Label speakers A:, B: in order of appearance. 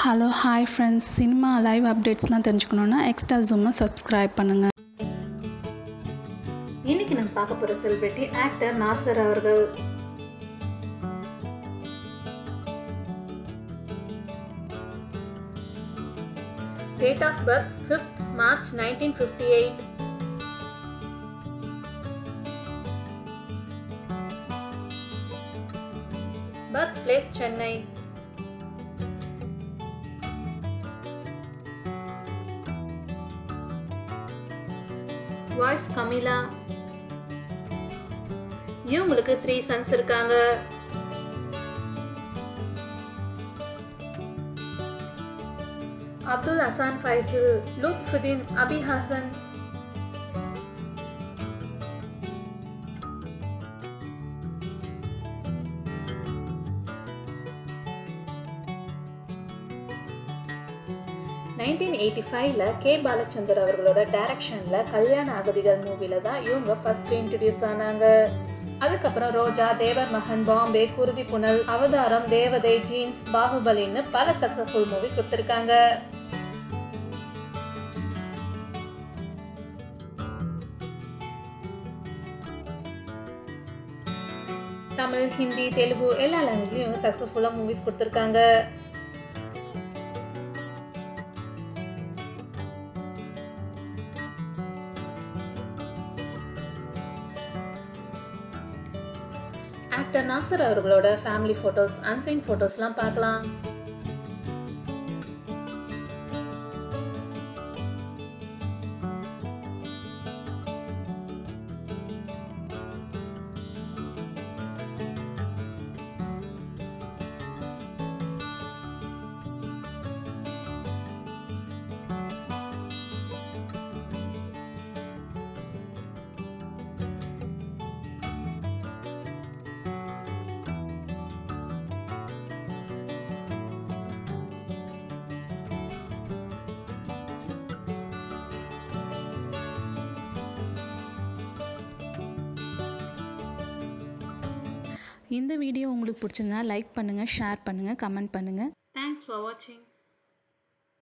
A: hello hi friends cinema live அப்டேட்ஸ்லாம் தெரிஞ்சுக்கணுன்னா extra ஜூமை subscribe பண்ணுங்கள்
B: இன்னைக்கு நம்ம பார்க்க போகிற செலிபிரிட்டி ஆக்டர் நாசர் அவர்கள் date of birth fifth March nineteen fifty eight birth place Chennai wife Kameela இவங்களுக்கு த்ரீ சன்ஸ் இருக்காங்க அப்துல் ஹசான் ஃபைசல் லுத்ஃபுதீன் அபி ஹாசன் நைன்டீன் எயிட்டி ஃபைவ்ல கே பாலச்சந்தர் அவர்களோட டைரக்ஷனில் கல்யாண அகதிகள் மூவில தான் இவங்க ஃபர்ஸ்ட் இன்ட்ரடியூஸ் ஆனாங்க அதுக்கப்புறம் ரோஜா தேவர் மகன் பாம்பே குருதி புனல் அவதாரம் தேவதை ஜீன்ஸ் பாகுபலின்னு பல சக்ஸஸ்ஃபுல் மூவி கொடுத்துருக்காங்க தமிழ் ஹிந்தி தெலுங்கு எல்லா லாங்குவேஜ்லையும் சக்ஸஸ்ஃபுல்லாக மூவிஸ் கொடுத்துருக்காங்க ஆக்டர் நாசர் அவர்களோட ஃபேமிலி ஃபோட்டோஸ் அன்சைன் ஃபோட்டோஸ்லாம் பார்க்கலாம்
A: இந்த வீடியோ உங்களுக்கு பிடிச்சிருந்தா லைக் பண்ணுங்கள் ஷேர் பண்ணுங்கள் கமெண்ட் பண்ணுங்கள்
B: தேங்க்ஸ் ஃபார் வாட்சிங்